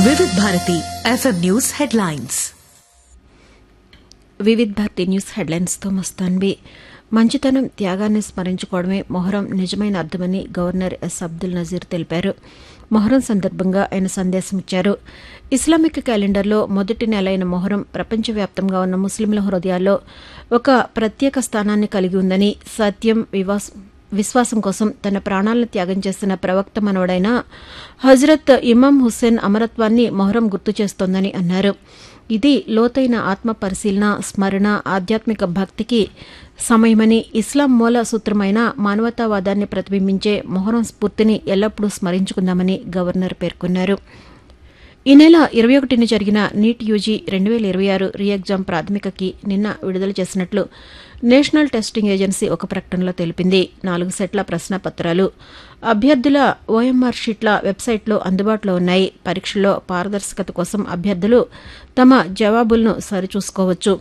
వివిధ Bharati FM news headlines Vividh Bharati news హెడ్లైన్స్తో మస్తాన్బి మంచితనం త్యాగాన్ని స్మరించుకోవడమే మొహరం నిజమైన అర్థమని గవర్నర్ ఎస్ అబ్దుల్ నజీర్ తెలిపారు మొహరం సందర్భంగా ఆయన సందేశం ఇచ్చారు ఇస్లామిక్ క్యాలెండర్లో మొదటి నెల అయిన మొహరం ప్రపంచవ్యాప్తంగా ఉన్న ముస్లింల హృదయాల్లో ఒక ప్రత్యేక స్థానాన్ని కలిగి ఉందని సత్యం వివాస్ విశ్వాసం కోసం తన ప్రాణాలను త్యాగం చేసిన ప్రవక్త మనవడైన హజరత్ ఇమాం హుస్సేన్ అమరత్వాన్ని మొహరం గుర్తు చేస్తోందని అన్నారు ఇది లోతైన ఆత్మ పరిశీలన స్మరణ ఆధ్యాత్మిక భక్తికి సమయమని ఇస్లాం మూల సూత్రమైన మానవతావాదాన్ని ప్రతిబింబించే మొహరం స్ఫూర్తిని ఎల్లప్పుడూ స్మరించుకుందామని గవర్నర్ పేర్కొన్నారు ఈ నెల ఇరవై ఒకటిన జరిగిన నీట్ యూజీ రెండు వేల ఇరవై ఆరు రీ ఎగ్జామ్ ప్రాథమికకి నిన్న విడుదల చేసినట్లు నేషనల్ టెస్టింగ్ ఏజెన్సీ ఒక ప్రకటనలో తెలిపింది నాలుగు సెట్ల ప్రశ్నపత్రాలు అభ్యర్థుల ఓఎంఆర్ షీట్ల వెబ్సైట్లో అందుబాటులో ఉన్నాయి పరీక్షల్లో పారదర్శకత కోసం అభ్యర్థులు తమ జవాబులను సరిచూసుకోవచ్చు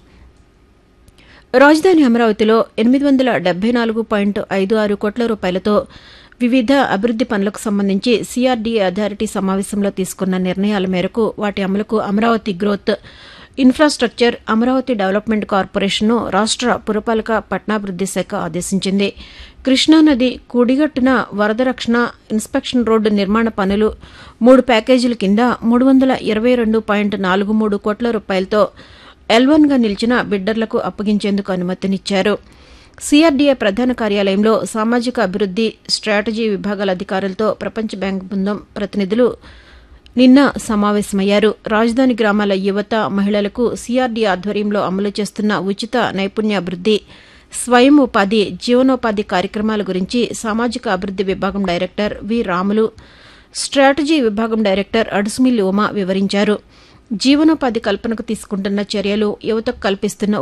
రాజధాని అమరావతిలో ఎనిమిది వందల డెబ్బై నాలుగు పాయింట్ ఐదు ఆరు కోట్ల రూపాయలతో వివిధ అభివృద్ది పనులకు సంబంధించి సిఆర్డీఏ అథారిటీ సమావేశంలో తీసుకున్న నిర్ణయాల మేరకు వాటి అమలుకు Amaravati growth infrastructure Amaravati development కార్పొరేషన్ను రాష్ట పురపాలక పట్టణాభివృద్ది శాఖ ఆదేశించింది కృష్ణానది కుడిగట్టున వరద రక్షణ ఇన్స్పెక్షన్ రోడ్డు నిర్మాణ పనులు మూడు ప్యాకేజీల కింద మూడు వందల ఇరవై రెండు పాయింట్ నాలుగు మూడు కోట్ల రూపాయలతో ఎల్వన్గా నిలిచిన బిడ్డర్లకు అప్పగించేందుకు అనుమతినిచ్చారు సిఆర్డీఏ ప్రధాన కార్యాలయంలో సామాజిక అభివృద్ది స్ట్రాటజీ విభాగాల అధికారులతో ప్రపంచ బ్యాంకు బృందం ప్రతినిధులు నిన్న సమావేశమయ్యారు రాజధాని గ్రామాల యువత మహిళలకు సిఆర్డీ ఆధ్వర్యంలో అమలు చేస్తున్న ఉచిత నైపుణ్యాభివృద్ది స్వయం ఉపాధి జీవనోపాధి కార్యక్రమాల గురించి సామాజిక అభివృద్ది విభాగం డైరెక్టర్ వి రాములు స్ట్రాటజీ విభాగం డైరెక్టర్ అడుసుమిల్లి ఉమా వివరించారు జీవనోపాధి కల్పనకు తీసుకుంటున్న చర్యలు యువతకు కల్పిస్తున్న